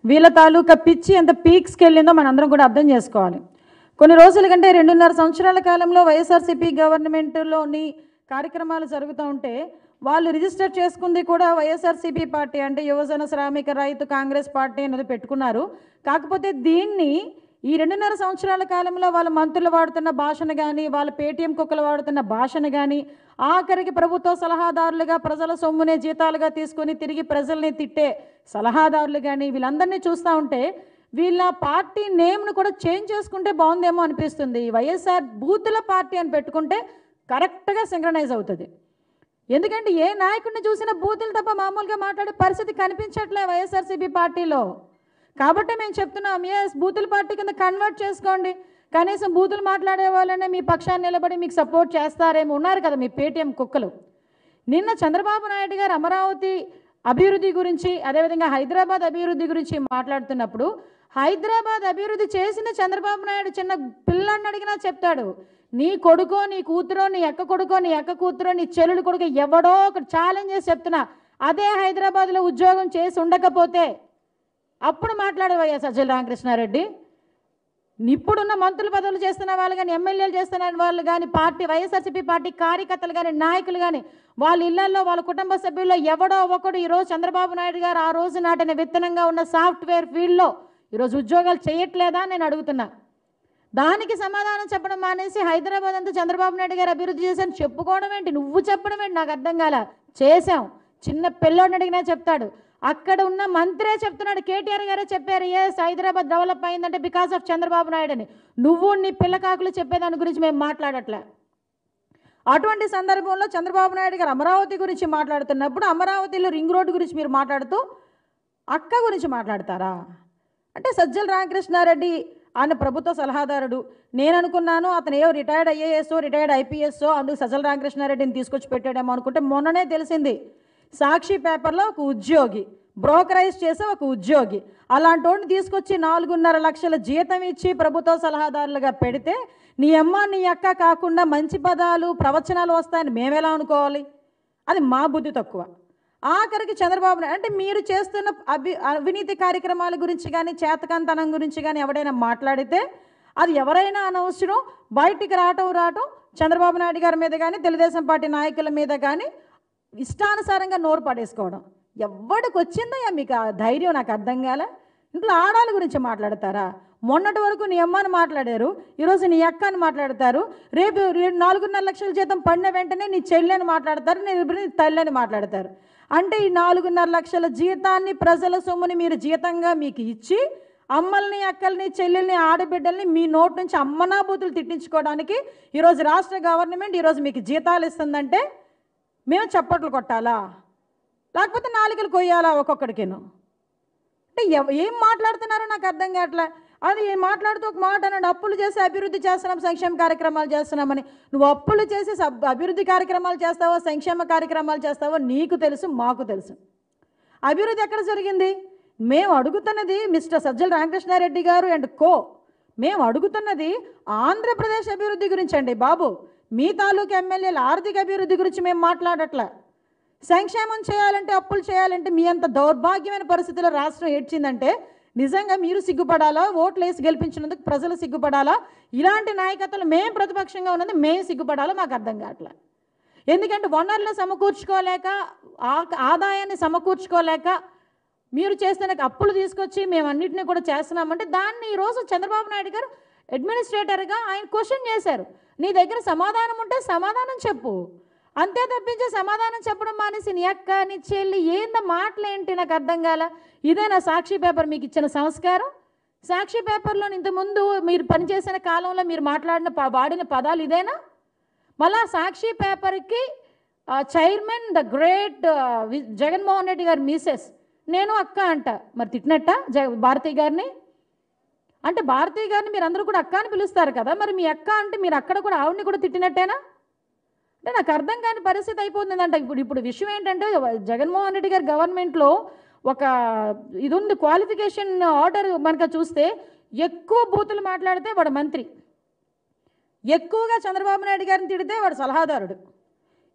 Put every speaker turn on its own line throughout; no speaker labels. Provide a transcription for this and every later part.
వీళ్ళ తాలూకా పిచ్చి ఎంత పీక్స్కి వెళ్ళిందో మనందరం కూడా అర్థం చేసుకోవాలి కొన్ని రోజుల కంటే రెండున్నర సంవత్సరాల కాలంలో వైఎస్ఆర్సీపీ గవర్నమెంట్లోని కార్యక్రమాలు జరుగుతూ ఉంటే వాళ్ళు రిజిస్టర్ చేసుకుంది కూడా వైఎస్ఆర్సీపీ పార్టీ అంటే యువజన శ్రామిక రైతు కాంగ్రెస్ పార్టీ అనేది పెట్టుకున్నారు కాకపోతే దీన్ని ఈ రెండున్నర సంవత్సరాల కాలంలో వాళ్ళ మంత్రులు వాడుతున్న భాషను కానీ వాళ్ళ పేటీఎం కుక్కలు వాడుతున్న భాషను కానీ ఆఖరికి ప్రభుత్వ సలహాదారులుగా ప్రజల సొమ్మునే జీతాలుగా తీసుకొని తిరిగి ప్రజల్ని తిట్టే సలహాదారులు కానీ వీళ్ళందరినీ చూస్తూ ఉంటే వీళ్ళ పార్టీ నేమ్ను కూడా చేంజ్ చేసుకుంటే బాగుందేమో అనిపిస్తుంది ఈ వైఎస్ఆర్ బూతుల పార్టీ అని పెట్టుకుంటే కరెక్ట్గా సింక్రనైజ్ అవుతుంది ఎందుకంటే ఏ నాయకుడిని చూసినా బూతులు తప్ప మామూలుగా మాట్లాడే పరిస్థితి కనిపించట్లే వైఎస్ఆర్సీపీ పార్టీలో కాబట్టి మేము చెప్తున్నాం ఎస్ బూతుల పార్టీ కింద కన్వర్ట్ చేసుకోండి కనీసం బూతులు మాట్లాడే వాళ్ళనే మీ పక్షాన్ని నిలబడి మీకు సపోర్ట్ చేస్తారేమో ఉన్నారు కదా మీ పేటీఎం కుక్కలు నిన్న చంద్రబాబు నాయుడు గారు అమరావతి అభివృద్ధి గురించి అదేవిధంగా హైదరాబాద్ అభివృద్ధి గురించి మాట్లాడుతున్నప్పుడు హైదరాబాద్ అభివృద్ధి చేసిన చంద్రబాబు నాయుడు చిన్న పిల్లాన్ని అడిగినా చెప్తాడు నీ కొడుకో నీ కూతురో నీ అక్క కొడుకో నీ అక్క కూతురో నీ చెల్లెలు కొడుకో ఎవడో ఒక ఛాలెంజ్ చేసి చెప్తున్నా అదే హైదరాబాద్లో ఉద్యోగం చేసి ఉండకపోతే అప్పుడు మాట్లాడవయ్యా సజ్జల రామకృష్ణారెడ్డి ఇప్పుడున్న మంత్రుల పదవులు చేస్తున్న వాళ్ళు కానీ ఎమ్మెల్యేలు చేస్తున్న వాళ్ళు కానీ పార్టీ వైఎస్ఆర్సీపీ పార్టీ కార్యకర్తలు కానీ నాయకులు కానీ వాళ్ళ ఇళ్లలో వాళ్ళ కుటుంబ సభ్యుల్లో ఎవడో ఒకడు ఈరోజు చంద్రబాబు నాయుడు గారు ఆ రోజు నాటిన విత్తనంగా ఉన్న సాఫ్ట్వేర్ ఫీల్డ్లో ఈరోజు ఉద్యోగాలు చేయట్లేదా అని నేను అడుగుతున్నా దానికి సమాధానం చెప్పడం మానేసి హైదరాబాద్ అంతా చంద్రబాబు నాయుడు గారు అభివృద్ధి చేశాను చెప్పుకోవడం ఏంటి నువ్వు చెప్పడం ఏంటి నాకు అర్థం కాల చేశాం చిన్న పిల్లోడిని అడిగినా చెప్తాడు అక్కడ ఉన్న మంత్రే చెప్తున్నాడు కేటీఆర్ గారే చెప్పారు ఎస్ హైదరాబాద్ డెవలప్ అయిందంటే బికాస్ ఆఫ్ చంద్రబాబు నాయుడు అని నువ్వు నీ పిల్లకాకులు చెప్పేదాని గురించి మేము మాట్లాడట్లే అటువంటి సందర్భంలో చంద్రబాబు నాయుడు గారు అమరావతి గురించి మాట్లాడుతున్నప్పుడు అమరావతిలో రింగ్ రోడ్డు గురించి మీరు మాట్లాడుతూ అక్క గురించి మాట్లాడతారా అంటే సజ్జల రామకృష్ణారెడ్డి ఆయన ప్రభుత్వ సలహాదారుడు నేను అనుకున్నాను అతను ఏవో రిటైర్డ్ ఐఏఎస్ఓ రిటైర్డ్ ఐపీఎస్ఓ అందుకు సజ్జల రామకృష్ణారెడ్డిని తీసుకొచ్చి పెట్టాడేమో అనుకుంటే మొన్ననే తెలిసింది సాక్షి పేపర్లో ఒక ఉద్యోగి బ్రోకరైజ్ చేసే ఒక ఉద్యోగి అలాంటి వాడిని తీసుకొచ్చి నాలుగున్నర లక్షల జీతం ఇచ్చి ప్రభుత్వ సలహాదారులుగా పెడితే నీ అమ్మ నీ అక్క కాకుండా మంచి పదాలు ప్రవచనాలు వస్తాయని మేమెలా అనుకోవాలి అది మా బుద్ధి తక్కువ ఆఖరికి చంద్రబాబు నాయుడు అంటే మీరు చేస్తున్న అభి అవినీతి కార్యక్రమాల గురించి కానీ చేతకంతనం గురించి కానీ ఎవడైనా మాట్లాడితే అది ఎవరైనా అనవసరం బయటికి రావటం రావటం చంద్రబాబు నాయుడు గారి మీద కానీ తెలుగుదేశం పార్టీ నాయకుల మీద కానీ ఇష్టానుసారంగా నోరు పడేసుకోవడం ఎవడికి వచ్చిందయ్యా మీకు ఆ ధైర్యం నాకు అర్థం కాల ఇంట్లో ఆడాల గురించి మాట్లాడతారా మొన్నటి వరకు నీ అమ్మని మాట్లాడారు ఈరోజు నీ అక్క అని మాట్లాడతారు రేపు రే- నాలుగున్నర లక్షల జీతం పడిన వెంటనే నీ చెల్లెని మాట్లాడతారు నీ నీ తల్లి అని మాట్లాడతారు అంటే ఈ నాలుగున్నర లక్షల జీతాన్ని ప్రజల సొమ్ముని మీరు జీతంగా మీకు ఇచ్చి అమ్మల్ని అక్కల్ని చెల్లెల్ని ఆడబిడ్డల్ని మీ నోటి నుంచి అమ్మనాబూతులు తిట్టించుకోవడానికి ఈరోజు రాష్ట్ర గవర్నమెంట్ ఈరోజు మీకు జీతాలు ఇస్తుందంటే మేము చప్పట్లు కొట్టాలా లేకపోతే నాలుకలు కొయ్యాలా ఒక్కొక్కడికేను అంటే ఎవ- ఏం మాట్లాడుతున్నారో నాకు అర్థం కావట్లే అది ఏం మాట్లాడుతూ ఒక మాట అన్నాడు అప్పులు చేసి అభివృద్ధి చేస్తున్నాం సంక్షేమ కార్యక్రమాలు చేస్తున్నామని నువ్వు అప్పులు చేసి సబ్- అభివృద్ధి కార్యక్రమాలు చేస్తావో సంక్షేమ కార్యక్రమాలు చేస్తావో నీకు తెలుసు మాకు తెలుసు అభివృద్ధి ఎక్కడ జరిగింది మేము అడుగుతున్నది మిస్టర్ సజ్జల రామకృష్ణారెడ్డి గారు అండ్ కో మేము అడుగుతున్నది ఆంధ్రప్రదేశ్ అభివృద్ధి గురించి అండి బాబు మీ తాలూకు ఎమ్మెల్యేల ఆర్థిక అభివృద్ధి గురించి మేము మాట్లాడట్లే సంక్షేమం చేయాలంటే అప్పులు చేయాలంటే మీ అంత దౌర్భాగ్యమైన పరిస్థితిలో రాష్ట్రం ఏడ్చిందంటే నిజంగా మీరు సిగ్గుపడాలా ఓట్లు వేసి గెలిపించినందుకు ప్రజలు సిగ్గుపడాలా ఇలాంటి నాయకత్వాలు మేము ప్రతిపక్షంగా ఉన్నది మేము సిగ్గుపడాలా మాకు అర్థం కావట్లే ఎందుకంటే వనరులు సమకూర్చుకోలేక ఆ- ఆదాయాన్ని సమకూర్చుకోలేక మీరు చేస్తున్న అప్పులు తీసుకొచ్చి మేము అన్నింటినీ కూడా చేస్తున్నామంటే దాన్ని ఈరోజు చంద్రబాబు నాయుడు గారు అడ్మినిస్ట్రేటర్గా ఆయన క్వశ్చన్ చేశారు నీ దగ్గర సమాధానం ఉంటే సమాధానం చెప్పు అంతే తప్పించి సమాధానం చెప్పడం మానేసి నీ అక్క నీ చెల్లి ఏంద మాటలేంటి నాకు అర్థం కాల ఇదే నా సాక్షి పేపర్ మీకు ఇచ్చిన సంస్కారం సాక్షి పేపర్లో ఇంతకుముందు మీరు పనిచేసిన కాలంలో మీరు మాట్లాడిన ప- వాడిన పదాలు ఇదేనా మళ్ళా సాక్షి పేపర్కి chairman the great Jaganmohan Reddy గారి మిసెస్ నేను అక్క అంట మరి తిట్టినట్ట జ భారతి గారిని అంటే భారతి గారిని మీరు అందరూ కూడా అక్క అని పిలుస్తారు కదా మరి మీ అక్క అంటే మీరు అక్కడ కూడా ఆవిడని కూడా తిట్టినట్టేనా అంటే నాకు అర్థం కాని పరిస్థితి అయిపోతుందంట ఇప్పుడు ఇప్పుడు విషయం ఏంటంటే జగన్మోహన్ రెడ్డి గారి గవర్నమెంట్లో ఒక ఇది ఉంది క్వాలిఫికేషన్ ఆర్డర్ మనక చూస్తే ఎక్కువ బూతులు మాట్లాడితే వాడు మంత్రి ఎక్కువగా చంద్రబాబు నాయుడు గారిని తిడితే వాడు సలహాదారుడు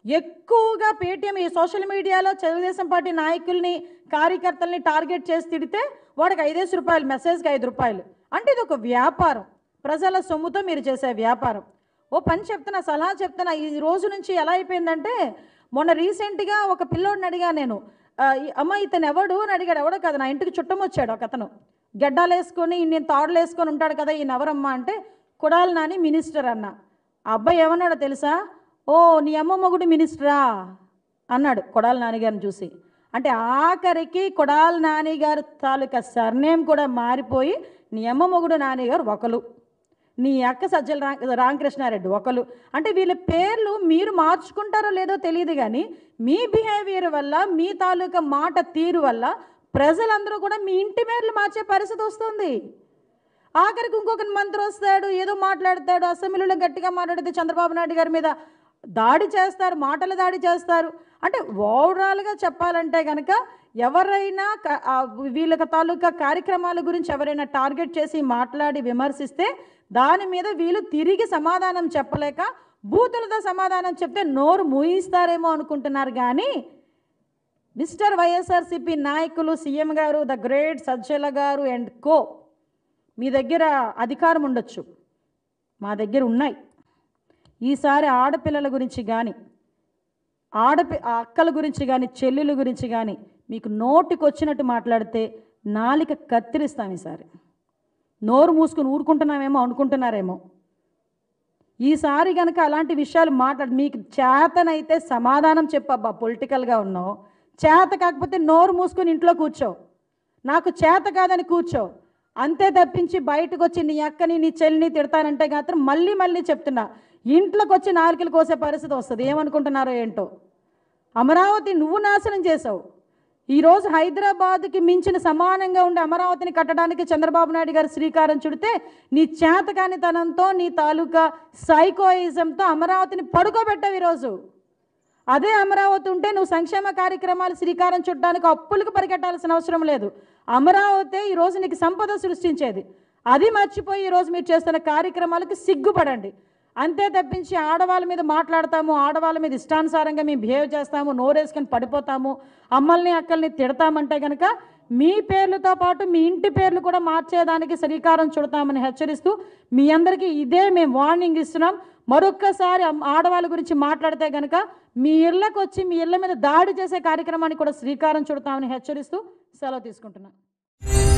ఎక్కువగా పేటీఎం ఈ సోషల్ మీడియాలో తెలుగుదేశం పార్టీ నాయకుల్ని కార్యకర్తల్ని టార్గెట్ చేసి తిడితే వాడికి ఐదేసి రూపాయలు మెసేజ్కి ఐదు రూపాయలు అంటే ఇది ఒక వ్యాపారం ప్రజల సొమ్ముతో మీరు చేసే వ్యాపారం ఓ పని చెప్తున్నా సలహా చెప్తున్నా ఈ రోజు నుంచి ఎలా అయిపోయిందంటే మొన్న రీసెంట్గా ఒక పిల్లోడిని అడిగా నేను ఆ, ఈ అమ్మ ఇతను ఎవడు అని అడిగాడు ఎవడో కాదు నా ఇంటికి చుట్టం వచ్చాడు ఒక అతను గడ్డాలు వేసుకొని నేను తాడులు వేసుకొని ఉంటాడు కదా ఈయన ఎవరమ్మా అంటే కుడాలి నాని మినిస్టర్ అన్న ఆ అబ్బాయి ఏమన్నాడో తెలుసా ఓ నీ అమ్మ మొగుడు మినిస్టరా అన్నాడు కొడాలి నాన్నగారిని చూసి అంటే ఆఖరికి కొడాలి నాన్నగారు తాలూకా సర్నేమ్ కూడా మారిపోయి నీ అమ్మ మొగుడు నాన్నగారు ఒకరు నీ అక్క సజ్జల రా రామకృష్ణారెడ్డి ఒకరు అంటే వీళ్ళ పేర్లు మీరు మార్చుకుంటారో లేదో తెలియదు కానీ మీ బిహేవియర్ వల్ల మీ తాలూకా మాట తీరు వల్ల ప్రజలందరూ కూడా మీ ఇంటి పేర్లు మార్చే పరిస్థితి వస్తుంది ఆఖరికి ఇంకొక మంత్రి వస్తాడు ఏదో మాట్లాడతాడు అసెంబ్లీలో గట్టిగా మాట్లాడితే చంద్రబాబు నాయుడు గారి మీద దాడి చేస్తారు మాటల దాడి చేస్తారు అంటే ఓవరాల్గా చెప్పాలంటే కనుక ఎవరైనా క- ఆ వీళ్ళకి తాలూకా కార్యక్రమాల గురించి ఎవరైనా టార్గెట్ చేసి మాట్లాడి విమర్శిస్తే దాని మీద వీళ్ళు తిరిగి సమాధానం చెప్పలేక బూతులతో సమాధానం చెప్తే నోరు మూయిస్తారేమో అనుకుంటున్నారు కానీ మిస్టర్ వైఎస్ఆర్సిపి నాయకులు సీఎం గారు ద గ్రేట్ సజ్జల గారు అండ్ కో మీ దగ్గర అధికారం ఉండొచ్చు మా దగ్గర ఉన్నాయి ఈసారి ఆడపిల్లల గురించి కానీ ఆడపి ఆ అక్కల గురించి కానీ చెల్లెల గురించి కానీ మీకు నోటికి వచ్చినట్టు మాట్లాడితే నాలిక కత్తిరిస్తాం ఈసారి నోరు మూసుకుని ఊరుకుంటున్నామేమో అనుకుంటున్నారేమో ఈసారి కనుక అలాంటి విషయాలు మాట్లాడి మీకు చేతనైతే సమాధానం చెప్పబ్బా పొలిటికల్గా ఉన్నావు చేత కాకపోతే నోరు మూసుకొని ఇంట్లో కూర్చో నాకు చేత కాదని కూర్చో అంతే తప్పించి బయటకు వచ్చి నీ అక్కని నీ చెల్లిని తిడతానంటే మాత్రం మళ్ళీ మళ్ళీ చెప్తున్నా ఇంట్లోకి వచ్చి నాలుకలు కోసే పరిస్థితి వస్తుంది ఏమనుకుంటున్నారో ఏంటో అమరావతి నువ్వు నాశనం చేసావు ఈరోజు హైదరాబాద్కి మించిన సమానంగా ఉండే అమరావతిని కట్టడానికి చంద్రబాబు నాయుడు గారు శ్రీకారం చుడితే నీ చేతకానితనంతో నీ తాలూకా సైకోయిజంతో అమరావతిని పడుకోబెట్టావు ఈరోజు అదే అమరావతి ఉంటే నువ్వు సంక్షేమ కార్యక్రమాలు శ్రీకారం చుట్టడానికి అప్పులకు పరిగెట్టాల్సిన అవసరం లేదు అమరావతి ఈరోజు నీకు సంపద సృష్టించేది అది మర్చిపోయి ఈరోజు మీరు చేస్తున్న కార్యక్రమాలకు సిగ్గుపడండి అంతే తప్పించి ఆడవాళ్ళ మీద మాట్లాడతాము ఆడవాళ్ళ మీద ఇష్టానుసారంగా మేము బిహేవ్ చేస్తాము నోరేసుకొని పడిపోతాము అమ్మల్ని అక్కల్ని తిడతామంటే కనుక మీ పేర్లతో పాటు మీ ఇంటి పేర్లు కూడా మార్చేదానికి శ్రీకారం చుడతామని హెచ్చరిస్తూ మీ అందరికీ ఇదే మేము వార్నింగ్ ఇస్తున్నాం మరొక్కసారి అమ్- ఆడవాళ్ళ గురించి మాట్లాడితే కనుక మీ ఇళ్ళకు వచ్చి మీ ఇళ్ళ మీద దాడి చేసే కార్యక్రమానికి కూడా శ్రీకారం చుడతామని హెచ్చరిస్తూ సెలవు తీసుకుంటున్నాను